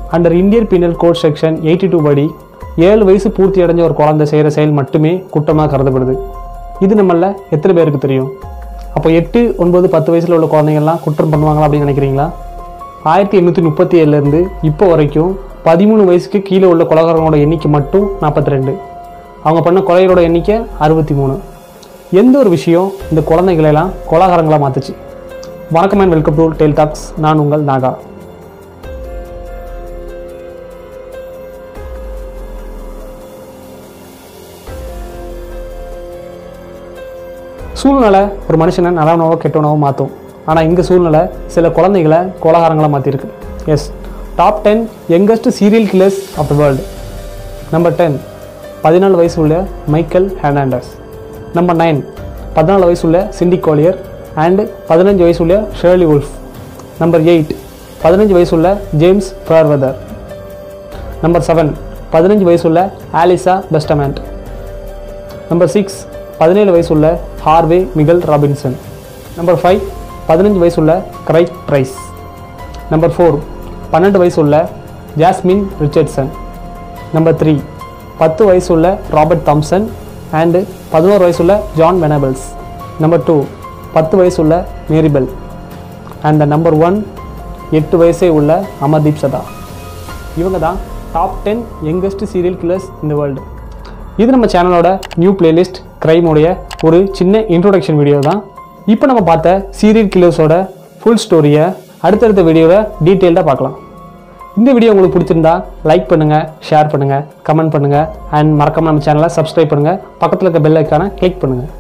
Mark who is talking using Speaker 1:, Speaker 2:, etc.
Speaker 1: under Indian penal code section eighty two படி ஏழு வயசு பூர்த்தி அடைஞ்ச ஒரு குழந்தை செய்கிற செயல் மட்டுமே குற்றமாக கருதப்படுது இது நம்மள எத்தனை பேருக்கு தெரியும் அப்போ எட்டு ஒன்பது பத்து வயசில் உள்ள குழந்தைங்கள்லாம் குற்றம் பண்ணுவாங்களா அப்படின்னு நினைக்கிறீங்களா ஆயிரத்தி எண்ணூற்றி முப்பத்தி ஏழுலேருந்து இப்போ வரைக்கும் பதிமூணு வயசுக்கு கீழே உள்ள கொலகாரங்களோட எண்ணிக்கை மட்டும் நாற்பத்தி ரெண்டு அவங்க பண்ண கொலைகளோட எண்ணிக்கை அறுபத்தி மூணு எந்த ஒரு விஷயம் இந்த குழந்தைகளெல்லாம் கொலாகாரங்களாக மாற்றுச்சு வணக்கம் and welcome to tell talks நான் உங்கள் நாகா சூழ்நிலை ஒரு மனுஷனை நல்லவனவோ கெட்டவனவோ மாற்றும் ஆனால் இங்கே சூழ்நிலை சில குழந்தைகளை கோலாகாரங்களாக மாற்றிருக்கு yes top ten youngest serial killers of the world number ten பதினாலு வயசு உள்ள மைக்கேல் ஹெர்னாண்டஸ் நம்பர் நைன் பதினாலு வயசு உள்ள சிண்டி கோலியர் அண்டு பதினஞ்சு வயசு உள்ள ஷேர்லி உல்ஃப் நம்பர் எயிட் பதினஞ்சு வயசு உள்ள ஜேம்ஸ் ஃபேர்வெதர் நம்பர் செவன் பதினஞ்சு வயசு உள்ள ஆலிசா பெஸ்டமேண்ட் நம்பர் சிக்ஸ் பதினேழு வயசுள்ள Harvey Miguel Robinson number five பதினஞ்சு வயசுள்ள கிரைக் ப்ரைஸ் நம்பர் ஃபோர் பன்னெண்டு வயசுள்ள ஜாஸ்மின் ரிச்சர்ட்சன் நம்பர் த்ரீ பத்து வயசுள்ள ராபர்ட் தாம்சன் அண்டு பதினோரு வயசுள்ள ஜான் வெனபிள்ஸ் நம்பர் டூ பத்து வயசுள்ள மேரிபெல் அண்ட் நம்பர் ஒன் எட்டு வயசே உள்ள அமர்தீப் சதா இவங்க தான் top ten youngest serial killers இந்த வேர்ல்டு இது நம்ம சேனலோட நியூ பிளேலிஸ்ட் உடைய ஒரு சின்ன இன்ட்ரோடக்ஷன் வீடியோ தான் இப்போ நம்ம பார்த்த சீரியல் கில்லர்ஸோட ஃபுல் ஸ்டோரியை அடுத்தடுத்த வீடியோவில் டீட்டெயில்டாக பார்க்கலாம் இந்த வீடியோ உங்களுக்கு பிடிச்சிருந்தா லைக் பண்ணுங்கள் ஷேர் பண்ணுங்கள் கமெண்ட் பண்ணுங்கள் அண்ட் மறக்காம நம்ம சேனலை சப்ஸ்கிரைப் பண்ணுங்கள் பக்கத்தில் இருக்க பெல் ஐக்கானை கிளிக் பண்ணுங்கள்